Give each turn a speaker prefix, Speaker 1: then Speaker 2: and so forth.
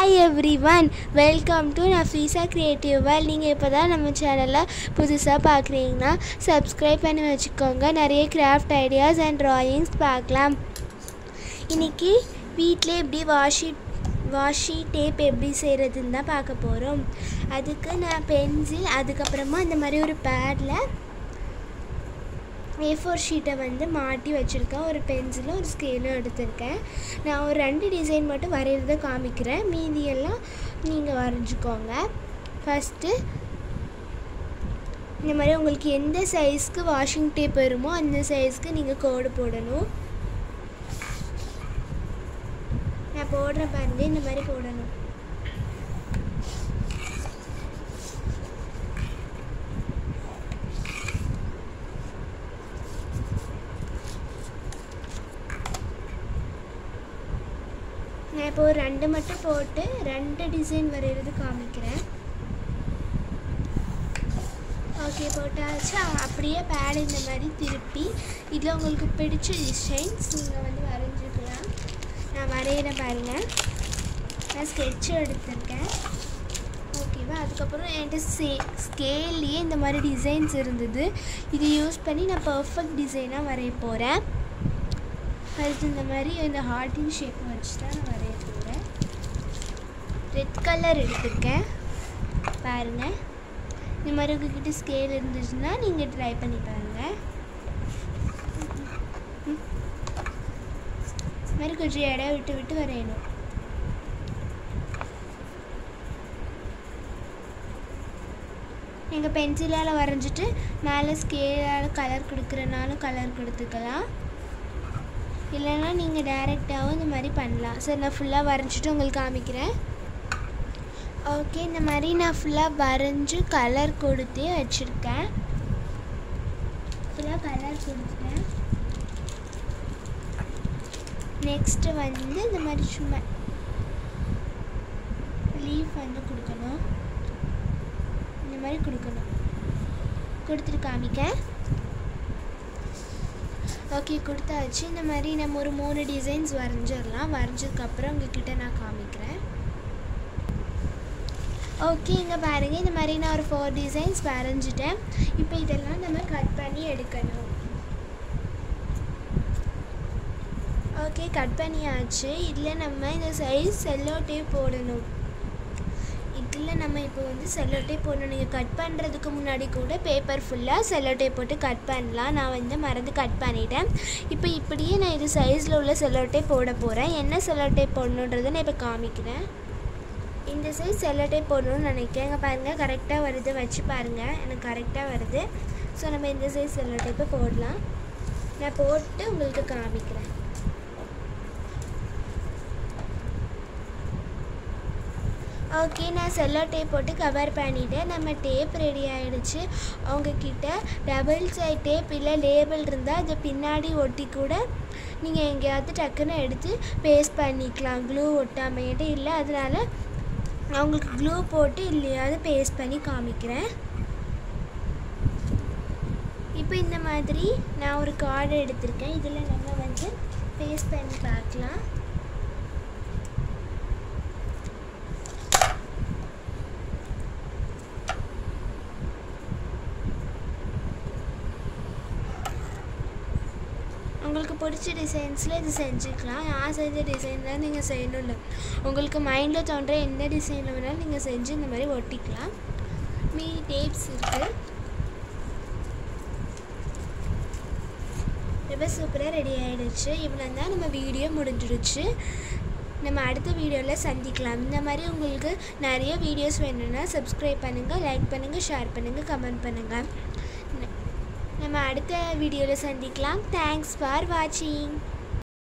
Speaker 1: hi everyone welcome to Nafeesa creative world நீங்கள் இப்போ தான் நம்ம சேனலை புதுசாக பார்க்குறீங்கன்னா சப்ஸ்கிரைப் பண்ணி வச்சுக்கோங்க நிறைய கிராஃப்ட் ஐடியாஸ் அண்ட் ட்ராயிங்ஸ் பார்க்கலாம் இன்றைக்கி வீட்டிலே எப்படி வாஷி வாஷி டேப் எப்படி செய்கிறதுன்னு தான் பார்க்க போகிறோம் அதுக்கு நான் பென்சில் அதுக்கப்புறமா இந்த மாதிரி ஒரு பேடில் ஏ ஃபோர் ஷீட்டை வந்து மாட்டி வச்சுருக்கேன் ஒரு பென்சிலும் ஒரு ஸ்கேலும் எடுத்திருக்கேன் நான் ஒரு ரெண்டு டிசைன் மட்டும் வரைகிறத காமிக்கிறேன் மீதியெல்லாம் நீங்கள் வரைஞ்சிக்கோங்க ஃபஸ்ட்டு இந்த மாதிரி உங்களுக்கு எந்த சைஸ்க்கு வாஷிங் டேப் வருமோ அந்த சைஸ்க்கு நீங்கள் கோடு போடணும் நான் போடுறேன் பாருங்க இந்த மாதிரி போடணும் நான் இப்போ ஒரு ரெண்டு மட்டும் போட்டு ரெண்டு டிசைன் வரைகிறது காமிக்கிறேன் ஓகே போட்டாச்சு அப்படியே பேட் இந்த மாதிரி திருப்பி இதில் உங்களுக்கு பிடிச்ச டிசைன்ஸ் நீங்கள் வந்து வரைஞ்சிக்கலாம் நான் வரைகிறேன் பாருங்கள் நான் ஸ்கெட்சு எடுத்திருக்கேன் ஓகேவா அதுக்கப்புறம் என்கிட்ட சே ஸ்கேல்லையே இந்த மாதிரி டிசைன்ஸ் இருந்தது இது யூஸ் பண்ணி நான் பர்ஃபெக்ட் டிசைனாக வரைய போகிறேன் ஃபர்ஸ்ட் இந்த மாதிரி இந்த ஹார்டின் ஷேப் வச்சு தான் நான் வரைய போகிறேன் ரெட் கலர் எடுத்திருக்கேன் பாருங்கள் இந்த மாதிரி உங்ககிட்ட ஸ்கேல் இருந்துச்சுன்னா நீங்கள் ட்ரை பண்ணி பாருங்கள் இந்த மாதிரி கொஞ்சம் இடம் விட்டு விட்டு வரையணும் நீங்கள் பென்சிலால் வரைஞ்சிட்டு மேலே ஸ்கேலால் கலர் கொடுக்குறனாலும் கலர் கொடுத்துக்கலாம் இல்லைன்னா நீங்கள் டைரெக்டாகவும் இந்த மாதிரி பண்ணலாம் சரி நான் ஃபுல்லாக வரைஞ்சிட்டு உங்களுக்கு காமிக்கிறேன் ஓகே இந்த மாதிரி நான் ஃபுல்லாக வரைஞ்சி கலர் கொடுத்தே வச்சுருக்கேன் ஃபுல்லாக கலர் கொடுத்துட்டேன் நெக்ஸ்ட்டு வந்து இந்த மாதிரி சும்மா லீஃப் வந்து கொடுக்கணும் இந்த மாதிரி கொடுக்கணும் கொடுத்துட்டு காமிக்க ஓகே கொடுத்தாச்சு இந்த மாதிரி நம்ம ஒரு மூணு டிசைன்ஸ் வரைஞ்சிடலாம் வரைஞ்சதுக்கப்புறம் உங்ககிட்ட நான் காமிக்கிறேன் ஓகே இங்கே பாருங்கள் இந்த மாதிரி நான் ஒரு ஃபோர் டிசைன்ஸ் வரைஞ்சிட்டேன் இப்போ இதெல்லாம் நம்ம கட் பண்ணி எடுக்கணும் ஓகே கட் பண்ணியாச்சு இதில் நம்ம இந்த சைஸ் செல்லோ டேப் போடணும் இதில் நம்ம இப்போ வந்து செல்லோ டேப் போடணும் நீங்கள் கட் பண்ணுறதுக்கு முன்னாடி கூட பேப்பர் ஃபுல்லாக செல்லோ டேப் போட்டு கட் பண்ணலாம் நான் வந்து மறந்து கட் பண்ணிட்டேன் இப்போ இப்படியே நான் இது சைஸில் உள்ள செல்லோ டேப் போட போகிறேன் என்ன செல்லோ டேப் போடணுன்றதை நான் இப்போ காமிக்கிறேன் இந்த சைஸ் செல்லோ டேப் போடணும்னு நினைக்கிறேன் இங்கே பாருங்கள் கரெக்டாக வருது வச்சு பாருங்கள் எனக்கு கரெக்டாக வருது ஸோ நம்ம இந்த சைஸ் செல்லோ டேப்பை போடலாம் நான் போட்டு உங்களுக்கு காமிக்கிறேன் ஓகே நான் செல்லோ டேப் போட்டு கவர் பண்ணிவிட்டேன் நம்ம டேப் ரெடி ஆகிடுச்சு உங்ககிட்ட டபுள் சைட் டேப் இல்லை லேபிள் இருந்தால் அதை பின்னாடி ஒட்டி கூட நீங்கள் எங்கேயாவது டக்குன்னு எடுத்து பேஸ்ட் பண்ணிக்கலாம் க்ளூ ஒட்டாமையிட்டு இல்லை அதனால் நான் உங்களுக்கு க்ளூ போட்டு இல்லையாவது பேஸ்ட் பண்ணி காமிக்கிறேன் இப்போ இந்த மாதிரி நான் ஒரு கார்டு எடுத்திருக்கேன் இதில் நம்ம வந்து பேஸ்ட் பண்ணி பார்க்கலாம் உங்களுக்கு பிடிச்ச டிசைன்ஸில் இது செஞ்சுக்கலாம் நான் செஞ்ச டிசைன் தான் நீங்கள் செய்யணும் இல்லை உங்களுக்கு மைண்டில் தோன்ற எந்த டிசைனில் வேணாலும் நீங்கள் செஞ்சு இந்த மாதிரி ஒட்டிக்கலாம் மீதி டேப்ஸ் இருக்குது ரொம்ப சூப்பராக ரெடி ஆகிடுச்சு இவ்வளோ தான் நம்ம வீடியோ முடிஞ்சிடுச்சு நம்ம அடுத்த வீடியோவில் சந்திக்கலாம் இந்த மாதிரி உங்களுக்கு நிறைய வீடியோஸ் வேணும்னா சப்ஸ்கிரைப் பண்ணுங்கள் லைக் பண்ணுங்கள் ஷேர் பண்ணுங்கள் கமெண்ட் பண்ணுங்கள் நம்ம அடுத்த வீடியோவில் சந்திக்கலாம் தேங்க்ஸ் ஃபார் வாட்சிங்